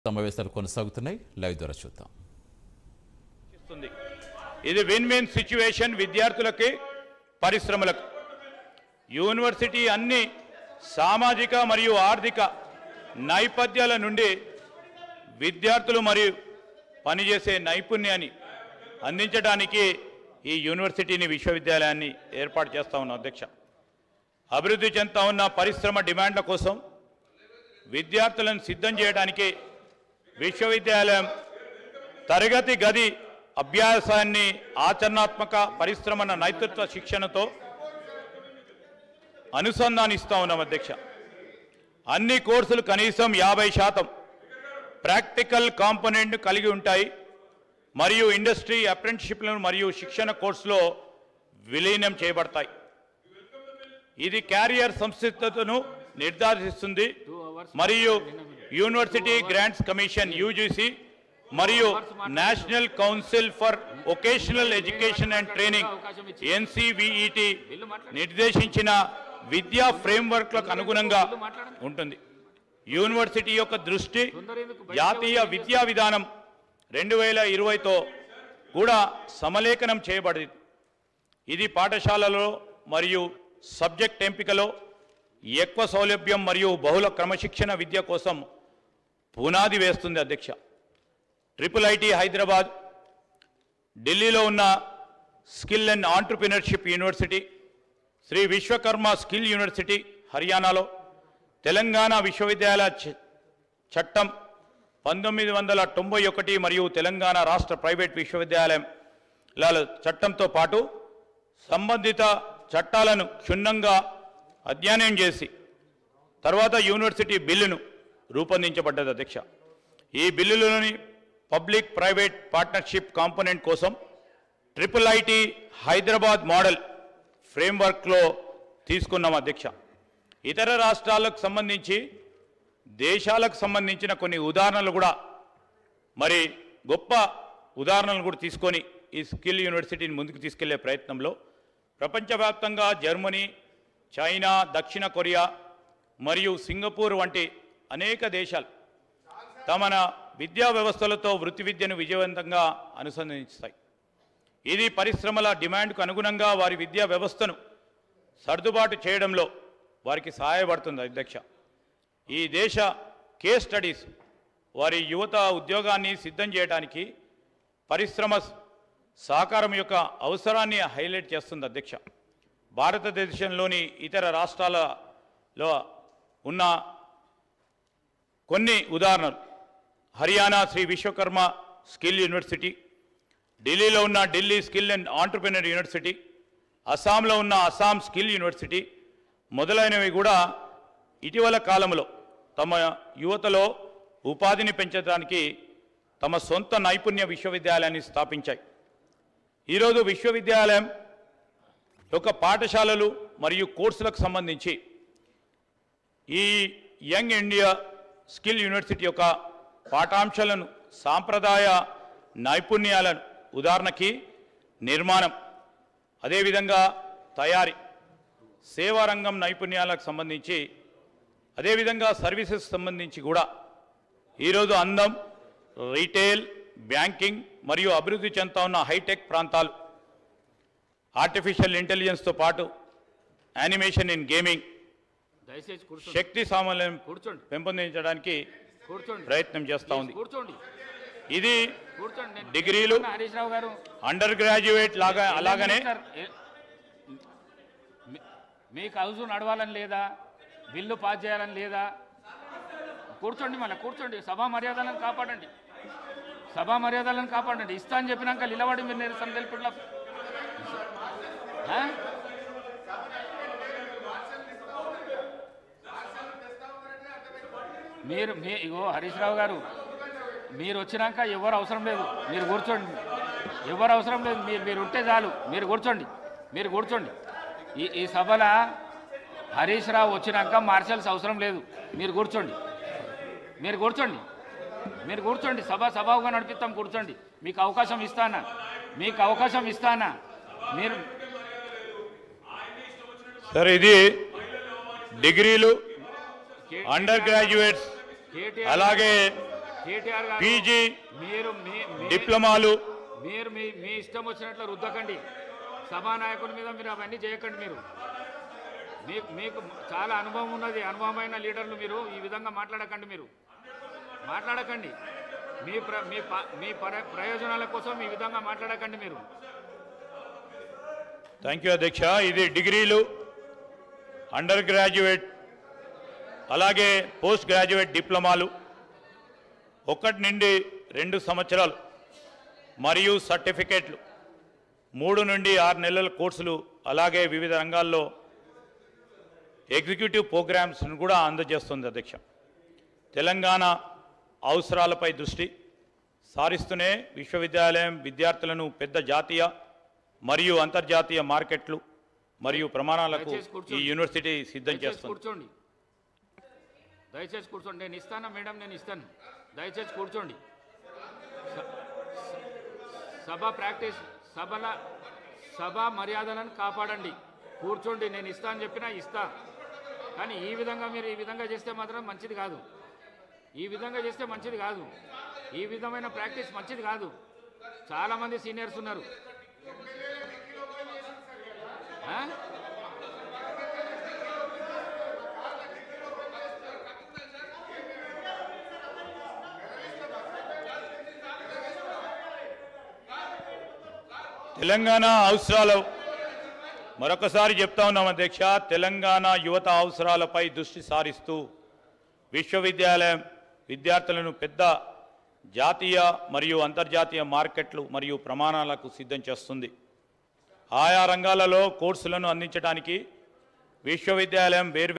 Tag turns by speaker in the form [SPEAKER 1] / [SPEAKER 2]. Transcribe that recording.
[SPEAKER 1] సమావేశాలు కొనసాగుతున్నాయి లైవ్ ద్వారా చూద్దాం
[SPEAKER 2] ఇస్తుంది ఇది విన్ విన్ సిచ్యువేషన్ విద్యార్థులకి పరిశ్రమలకు యూనివర్సిటీ అన్ని సామాజిక మరియు ఆర్థిక నైపథ్యాల నుండి విద్యార్థులు మరియు పనిచేసే నైపుణ్యాన్ని అందించడానికి ఈ యూనివర్సిటీని విశ్వవిద్యాలయాన్ని ఏర్పాటు చేస్తా ఉన్నాం అధ్యక్ష అభివృద్ధి చెందుతా ఉన్న పరిశ్రమ డిమాండ్ల కోసం విద్యార్థులను సిద్ధం చేయడానికి విశ్వవిద్యాలయం తరగతి గది అభ్యాసాన్ని ఆచరణాత్మక పరిశ్రమల నైతృత్వ శిక్షణతో అనుసంధానిస్తా ఉన్నాం అధ్యక్ష అన్ని కోర్సులు కనీసం యాభై శాతం ప్రాక్టికల్ కాంపోనెంట్ కలిగి ఉంటాయి మరియు ఇండస్ట్రీ అప్రెంటిషిప్లను మరియు శిక్షణ కోర్సులో విలీనం చేయబడతాయి ఇది క్యారియర్ సంసిద్ధతను నిర్ధారిస్తుంది మరియు యూనివర్సిటీ గ్రాంట్స్ కమిషన్ యూజీసీ మరియు national council for vocational education and training NCVET నిర్దేశించిన విద్యా ఫ్రేమ్వర్క్లకు అనుగుణంగా ఉంటుంది యూనివర్సిటీ యొక్క దృష్టి జాతీయ విద్యా విధానం రెండు వేల ఇరవైతో కూడా సమలేఖనం చేయబడింది ఇది పాఠశాలలో మరియు సబ్జెక్ట్ ఎంపికలో ఎక్కువ సౌలభ్యం మరియు బహుళ క్రమశిక్షణ విద్య కోసం పునాది వేస్తుంది అధ్యక్ష ట్రిపుల్ ఐటీ హైదరాబాద్ ఢిల్లీలో ఉన్న skill and entrepreneurship university Shri Vishwakarma skill university హర్యానాలో తెలంగాణ విశ్వవిద్యాలయ చ- చట్టం పంతొమ్మిది వందల తొంభై ఒకటి మరియు తెలంగాణ రాష్ట్ర ప్రైవేట్ విశ్వవిద్యాలయాల చట్టంతో పాటు సంబంధిత చట్టాలను క్షుణ్ణంగా అధ్యయనం చేసి తర్వాత యూనివర్సిటీ బిల్లును రూపొందించబడ్డది అధ్యక్ష ఈ బిల్లులోని పబ్లిక్ ప్రైవేట్ పార్ట్నర్షిప్ కాంపోనెంట్ కోసం ట్రిపుల్ ఐటీ హైదరాబాద్ మోడల్ ఫ్రేమ్వర్క్లో తీసుకున్నాం అధ్యక్ష ఇతర రాష్ట్రాలకు సంబంధించి దేశాలకు సంబంధించిన కొన్ని ఉదాహరణలు కూడా మరి గొప్ప ఉదాహరణలు కూడా తీసుకొని ఈ స్కిల్ యూనివర్సిటీని ముందుకు తీసుకెళ్లే ప్రయత్నంలో ప్రపంచవ్యాప్తంగా జర్మనీ చైనా దక్షిణ కొరియా మరియు సింగపూర్ వంటి అనేక దేశాలు తమ విద్యా వ్యవస్థలతో వృత్తి విద్యను విజయవంతంగా అనుసంధానిస్తాయి ఇది పరిశ్రమల డిమాండ్కు అనుగుణంగా వారి విద్యా వ్యవస్థను సర్దుబాటు చేయడంలో వారికి సహాయపడుతుంది అధ్యక్ష ఈ దేశ కేస్ స్టడీస్ వారి యువత ఉద్యోగాన్ని సిద్ధం చేయడానికి పరిశ్రమ సహకారం యొక్క అవసరాన్ని హైలైట్ చేస్తుంది అధ్యక్ష భారతదేశంలోని ఇతర రాష్ట్రాలలో ఉన్న కొన్ని ఉదాహరణలు హర్యానా శ్రీ విశ్వకర్మ స్కిల్ యూనివర్సిటీ ఢిల్లీలో ఉన్న Delhi skill and entrepreneur university అస్సాంలో ఉన్న అస్సాం స్కిల్ యూనివర్సిటీ మొదలైనవి కూడా ఇటీవల కాలంలో తమ యువతలో ఉపాధిని పెంచడానికి తమ సొంత నైపుణ్య విశ్వవిద్యాలయాన్ని స్థాపించాయి ఈరోజు విశ్వవిద్యాలయం యొక్క పాఠశాలలు మరియు కోర్సులకు సంబంధించి ఈ యంగ్ ఇండియా స్కిల్ యూనివర్సిటీ యొక్క పాఠాంశాలను సాంప్రదాయ నైపుణ్యాలను ఉదాహరణకి నిర్మాణం అదేవిధంగా తయారీ సేవారంగం నైపుణ్యాలకు సంబంధించి అదేవిధంగా సర్వీసెస్ సంబంధించి కూడా ఈరోజు అందం రీటైల్ బ్యాంకింగ్ మరియు అభివృద్ధి చెందుతా ఉన్న హైటెక్ ప్రాంతాలు ఆర్టిఫిషియల్ ఇంటెలిజెన్స్తో పాటు యానిమేషన్ ఇన్ గేమింగ్
[SPEAKER 3] దయచేసి కూర్చోండి
[SPEAKER 2] శక్తి సామర్థ్యం
[SPEAKER 3] కూర్చోండి
[SPEAKER 2] పెంపొందించడానికి
[SPEAKER 3] కూర్చోండి
[SPEAKER 2] ప్రయత్నం చేస్తూ ఉంది
[SPEAKER 3] కూర్చోండి
[SPEAKER 2] ఇది
[SPEAKER 3] కూర్చోండి నేను
[SPEAKER 2] డిగ్రీలు
[SPEAKER 3] చెప్తున్నా హరీష్ రావు గారు
[SPEAKER 2] అండర్ గ్రాడ్యుయేట్ లాగా అలాగనే
[SPEAKER 3] మినిస్టర్, ఏ- మీ- మీకు హౌస్ నడవాలని లేదా బిల్లు పాస్ చేయాలని లేదా కూర్చోండి మళ్ళీ కూర్చోండి సభా మర్యాదలను కాపాడండి సభా మర్యాదలను కాపాడండి ఇస్తా అని చెప్పినాక నిలబడి మీరు నిరసన తెలిపిట్లా మీరు మీ ఇగో హరీష్ రావు గారు మీరు వచ్చినాక ఎవరు అవసరం లేదు మీరు కూర్చోండి ఎవరు అవసరం లేదు మీరు మీరు ఉంటే చాలు మీరు కూర్చోండి మీరు కూర్చోండి ఈ ఈ సభల హరీష్ రావు వచ్చినాక మార్షల్స్ అవసరం లేదు మీరు కూర్చోండి మీరు కూర్చోండి మీరు కూర్చోండి సభ సభావుగా నడిపిస్తాం కూర్చోండి మీకు అవకాశం ఇస్తానా మీకు అవకాశం ఇస్తానా మీరు
[SPEAKER 2] సార్ ఇది డిగ్రీలు అండర్ గ్రాడ్యుయేట్స్
[SPEAKER 3] కేటీఆర్
[SPEAKER 2] అలాగే
[SPEAKER 3] కేటీఆర్ గారు
[SPEAKER 2] పీజీ
[SPEAKER 3] మీరు మీ- మీ-
[SPEAKER 2] డిప్లొమాలు
[SPEAKER 3] మీరు మీ మీ ఇష్టం వచ్చినట్లు రుద్దకండి సభానాయకుల మీద మీరు అవన్నీ చేయకండి మీరు మీకు మీకు చాలా అనుభవం ఉన్నది అనుభవమైన లీడర్లు మీరు ఈ విధంగా మాట్లాడకండి మీరు మాట్లాడకండి మీ ప్ర మీ ప- మీ పర- ప్రయోజనాల కోసం ఈ విధంగా మాట్లాడకండి మీరు
[SPEAKER 2] థ్యాంక్ యూ అధ్యక్ష ఇది డిగ్రీలు అండర్ గ్రాడ్యుయేట్ అలాగే పోస్ట్ గ్రాడ్యుయేట్ డిప్లొమాలు ఒకటి నుండి రెండు సంవత్సరాలు మరియు సర్టిఫికేట్లు మూడు నుండి ఆరు నెలల కోర్సులు అలాగే వివిధ రంగాల్లో ఎగ్జిక్యూటివ్ ప్రోగ్రామ్స్ను కూడా అందజేస్తుంది అధ్యక్ష తెలంగాణ అవసరాలపై దృష్టి సారిస్తూనే విశ్వవిద్యాలయం విద్యార్థులను పెద్ద జాతీయ మరియు అంతర్జాతీయ మార్కెట్లు మరియు ప్రమాణాలకు
[SPEAKER 3] దయచేసి
[SPEAKER 2] ఈ
[SPEAKER 3] కూర్చోండి.
[SPEAKER 2] యూనివర్సిటీ సిద్ధం
[SPEAKER 3] దయచేసి
[SPEAKER 2] చేస్తుంది
[SPEAKER 3] కూర్చోండి దయచేసి కూర్చోండి నేను ఇస్తానా మేడం నేను ఇస్తాను దయచేసి కూర్చోండి స- స- సభ ప్రాక్టీస్ సభల సభ మర్యాదలను కాపాడండి కూర్చోండి నేను ఇస్తా అని చెప్పినా ఇస్తా కానీ ఈ విధంగా మీరు ఈ విధంగా చేస్తే మాత్రం మంచిది కాదు ఈ విధంగా చేస్తే మంచిది కాదు ఈ విధమైన ప్రాక్టీస్ మంచిది కాదు చాలామంది సీనియర్స్ ఉన్నారు ఆ?
[SPEAKER 2] తెలంగాణ అవసరాలు మరొకసారి చెప్తా ఉన్నాం అధ్యక్ష తెలంగాణ యువత అవసరాలపై దృష్టి సారిస్తూ విశ్వవిద్యాలయం విద్యార్థులను పెద్ద జాతీయ మరియు అంతర్జాతీయ మార్కెట్లు మరియు ప్రమాణాలకు సిద్ధం చేస్తుంది ఆయా రంగాలలో కోర్సులను అందించడానికి విశ్వవిద్యాలయం వేర్వేరు